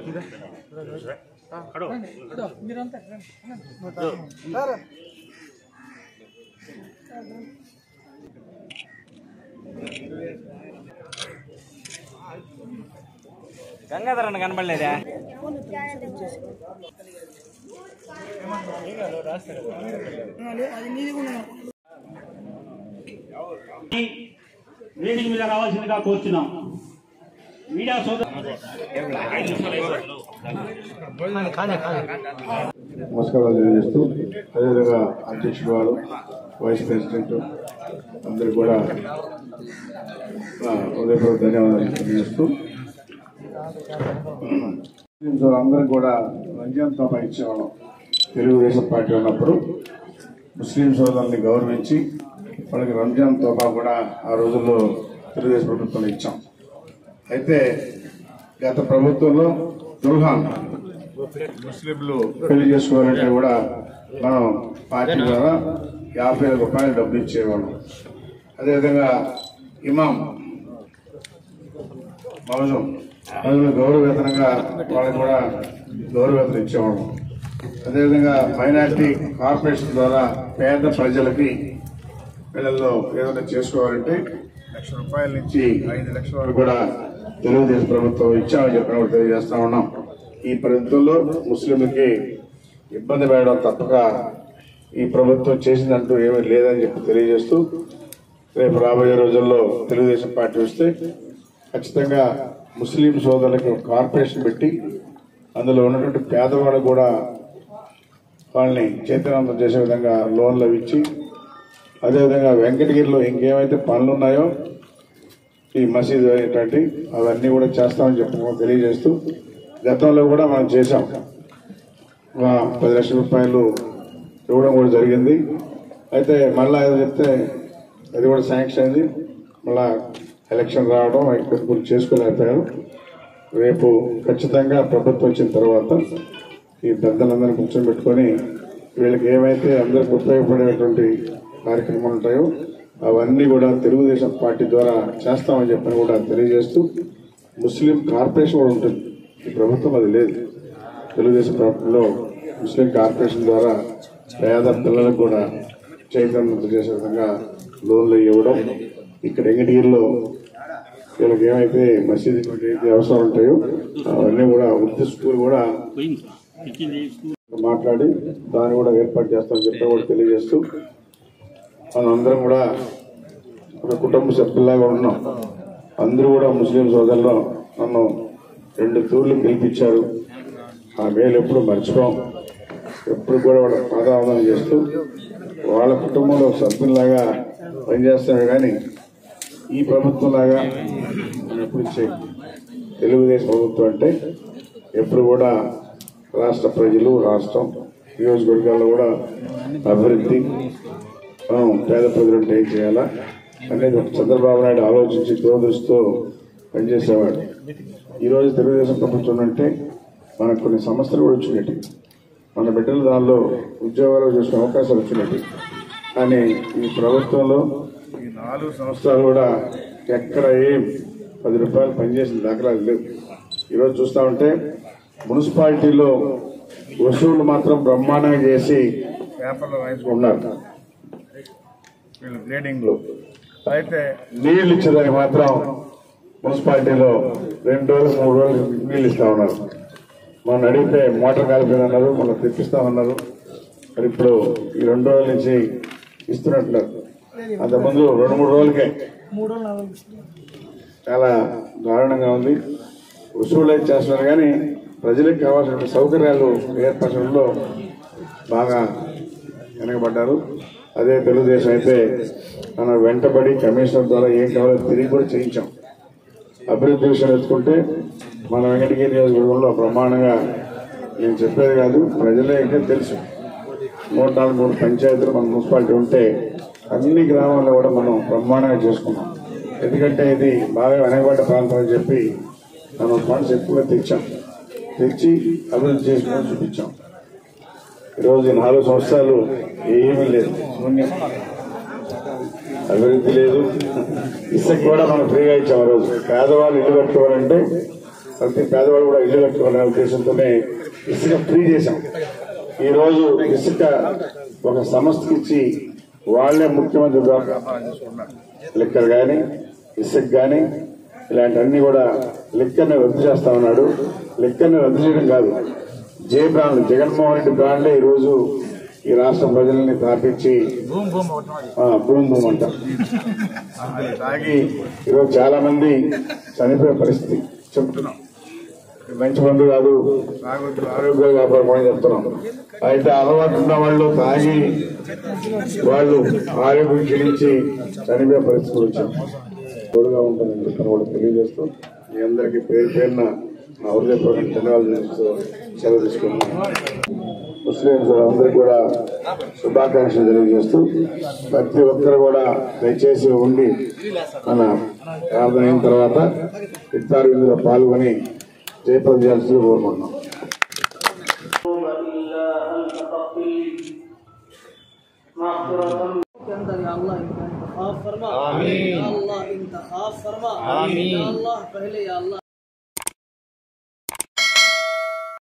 గంగాధర్ అన్న కనపడలేదా వేదిక మీద రావాల్సిందిగా కోరుతున్నాం మీడియా సోదరు నమస్కారాలు తెలియజేస్తూ అదేవిధంగా అధ్యక్షుడు వారు వైస్ ప్రెసిడెంట్ అందరికి కూడా నా హృదయపూర్వక ధన్యవాదాలు తెలియజేస్తూ అందరికి కూడా రంజాన్ తోపా ఇచ్చేవాళ్ళం తెలుగుదేశం పార్టీ ఉన్నప్పుడు ముస్లిం సోదరుల్ని గౌరవించి వాళ్ళకి రంజాన్ తోపా కూడా ఆ రోజుల్లో తెలుగుదేశం ప్రభుత్వంలో ఇచ్చాం అయితే గత ప్రభుత్వంలో దుల్హాన్ ముస్లింలు పెళ్లి చేసుకోవాలంటే కూడా మనం పార్టీ ద్వారా యాభై వేల రూపాయలు డబ్బులు ఇచ్చేవాళ్ళం అదేవిధంగా ఇమాం మౌజం అందులో గౌరవవేతనంగా వాళ్ళకి కూడా గౌరవవేతనం ఇచ్చేవాళ్ళం అదేవిధంగా మైనార్టీ కార్పొరేషన్ ద్వారా పేద ప్రజలకి పిల్లల్లో ఏదైనా చేసుకోవాలంటే లక్ష రూపాయల నుంచి ఐదు లక్షల వరకు కూడా తెలుగుదేశం ప్రభుత్వం ఇచ్చామని చెప్పిన కూడా తెలియజేస్తా ఉన్నాం ఈ ప్రభుత్వంలో ముస్లింలకి ఇబ్బంది పెట్టడం తప్పక ఈ ప్రభుత్వం చేసిందంటూ ఏమీ లేదని చెప్పి తెలియజేస్తూ రేపు రాబోయే రోజుల్లో తెలుగుదేశం పార్టీ వస్తే ఖచ్చితంగా ముస్లిం సోదరులకి ఒక కార్పొరేషన్ పెట్టి అందులో ఉన్నటువంటి పేదవాళ్ళు కూడా వాళ్ళని చైతన్యవంతం చేసే విధంగా లోన్లు అవి ఇచ్చి అదేవిధంగా వెంకటగిరిలో ఇంకేమైతే పనులు ఉన్నాయో ఈ మసీదు అనేటువంటి అవన్నీ కూడా చేస్తామని చెప్పి తెలియజేస్తూ గతంలో కూడా మనం చేశాం ఒక పది లక్షల రూపాయలు ఇవ్వడం కూడా జరిగింది అయితే మళ్ళా ఏదో చెప్తే అది కూడా శాంక్షన్ అయింది మళ్ళా ఎలక్షన్ రావడం ఇక్కడ కూడా చేసుకోలేకపోయారు రేపు ఖచ్చితంగా ప్రభుత్వం వచ్చిన తర్వాత ఈ పెద్దలందరినీ కూర్చోబెట్టుకొని వీళ్ళకి ఏమైతే అందరికి ఉపయోగపడేటువంటి కార్యక్రమాలు ఉంటాయో అవన్నీ కూడా తెలుగుదేశం పార్టీ ద్వారా చేస్తామని చెప్పని కూడా తెలియజేస్తూ ముస్లిం కార్పొరేషన్ కూడా ఉంటుంది ఈ ప్రభుత్వం అది లేదు తెలుగుదేశం ప్రభుత్వంలో ముస్లిం కార్పొరేషన్ ద్వారా పేద పిల్లలకు కూడా చైతన్యవంతం చేసే విధంగా లోన్లు ఇవ్వడం ఇక్కడ వెంకటగిరిలో వీళ్ళకి ఏమైతే మసీదు ఏదైతే అవసరం ఉంటాయో అవన్నీ కూడా ఉర్దూ స్కూల్ కూడా మాట్లాడి దాన్ని కూడా ఏర్పాటు చేస్తామని చెప్పి కూడా తెలియజేస్తూ మనం అందరం కూడా ఒక కుటుంబ సభ్యుల్లాగా ఉన్నాం అందరూ కూడా ముస్లిం సోదరులు నన్ను రెండు తూర్లు గెలిపించారు ఆ మేలు ఎప్పుడు మర్చిపోం ఎప్పుడు కూడా వాళ్ళ పాదావదనం చేస్తూ వాళ్ళ కుటుంబంలో ఒక సభ్యుల్లాగా పనిచేస్తాడు కానీ ఈ ప్రభుత్వం లాగా మనం ఎప్పుడు చేయం తెలుగుదేశం ప్రభుత్వం అంటే ఎప్పుడు కూడా రాష్ట్ర ప్రజలు రాష్ట్రం నియోజకవర్గాల్లో కూడా అభివృద్ధి మనం పేద ప్రజలంటే ఏం చేయాలా అనేది ఒక చంద్రబాబు నాయుడు ఆలోచించి దూరదృష్టితో పనిచేసేవాడు ఈరోజు తెలుగుదేశం ప్రభుత్వం అంటే మనకు కొన్ని సమస్యలు కూడా వచ్చినట్టు మన బిడ్డలు దానిలో ఉద్యోగాలు చేసుకునే అవకాశాలు వచ్చినట్టు కానీ ఈ ప్రభుత్వంలో ఈ నాలుగు సంవత్సరాలు కూడా ఎక్కడ ఏం పది రూపాయలు పనిచేసిన దాఖలాలు లేవు ఈరోజు చూస్తా ఉంటే మున్సిపాలిటీలో వసూళ్లు మాత్రం బ్రహ్మాండంగా చేసి పేపర్లో రాయించుకున్నారు వీళ్ళు గ్రేడింగ్ లో అయితే నీళ్లు ఇచ్చేదానికి మాత్రం మున్సిపాలిటీలో రెండు రోజులు మూడు రోజులు నీళ్లు ఇస్తా ఉన్నారు మనం అడిగితే మోటార్ కాలిపోయిందన్నారు మనం తెప్పిస్తామన్నారు మరి ఇప్పుడు ఈ రెండు రోజుల నుంచి ఇస్తున్నట్లున్నారు అంతకుముందు రెండు మూడు రోజులకే చాలా దారుణంగా ఉంది వసూలు అయితే చేస్తున్నారు కానీ ప్రజలకు కావాల్సిన సౌకర్యాలు ఏర్పరచడంలో బాగా వెనకబడ్డారు అదే తెలుగుదేశం అయితే మన వెంటబడి కమిషనర్ ద్వారా ఏం కావాలో తిరిగి కూడా చేయించాం అభివృద్ధి విషయం ఎత్తుకుంటే మన వెంకటగిరి నియోజకవర్గంలో బ్రహ్మాండంగా నేను చెప్పేది కాదు ప్రజలే ఇంకా తెలుసు నూట నాలుగు మూడు పంచాయతీలు మన మున్సిపాలిటీ ఉంటే అన్ని గ్రామాల్లో కూడా మనం బ్రహ్మాండంగా చేసుకున్నాం ఎందుకంటే ఇది బాగా వెనకబడ్డ ప్రాంతం అని చెప్పి మనం ఫండ్స్ ఎక్కువగా తెచ్చాం తెచ్చి అభివృద్ధి చేసుకుని చూపించాం ఈరోజు ఈ నాలుగు సంవత్సరాలు ఏమీ లేదు శూన్యం అభివృద్ధి లేదు ఇసుక కూడా మనం ఫ్రీగా ఇచ్చాం ఆ రోజు పేదవాళ్ళు ఇల్లు కట్టుకోవాలంటే ప్రతి పేదవాడు కూడా ఇల్లు కట్టుకునే ఉద్దేశంతోనే ఇసుక ఫ్రీ చేశాం ఈ రోజు ఇసుక ఒక సంస్థకి ఇచ్చి వాళ్లే ముఖ్యమంత్రి ద్వారా వ్యాపారం చేసుకుంటున్నారు లిక్కర్ కానీ ఇసుక కానీ ఇలాంటివన్నీ కూడా లిక్కర్ని రద్దు చేస్తా ఉన్నాడు లిక్కర్ని రద్దు చేయడం కాదు జే బ్రాండ్ జగన్మోహన్ రెడ్డి బ్రాండ్లే ఈ రోజు ఈ రాష్ట్ర ప్రజల్ని తాపించి ఆ, భూమి భూమి అంట అది తాగి ఈరోజు చాలా మంది చనిపోయే పరిస్థితి చెప్తున్నాం ఇది మంచి మందు కాదు తాగొద్దు ఆరోగ్యాలు కాపాడుకోమని చెప్తున్నాం అయితే అలవాటు ఉన్న వాళ్ళు తాగి వాళ్ళు ఆరోగ్యం క్షీణించి చనిపోయే పరిస్థితి వచ్చాం తోడుగా ఉంటుందని చెప్పిన వాళ్ళు తెలియజేస్తూ మీ అందరికీ పేరు పేరున నా హృదయపూర్వక ధన్యవాదాలు తెలుస్తూ సెలవు తీసుకున్నాను ముస్లింస్ అందరికీ కూడా శుభాకాంక్షలు తెలియజేస్తూ ప్రతి ఒక్కరు కూడా దయచేసి ఉండి మన ప్రార్థన అయిన తర్వాత ఇఫ్తార్ విందులో పాల్గొని జయప్రదం చేయాల్సింది కోరుకుంటున్నాం के अंदर या अल्लाह इनका इंतखाब फरमा आमीन या अल्लाह इंतखाब फरमा आमीन या अल्लाह पहले या अल्लाह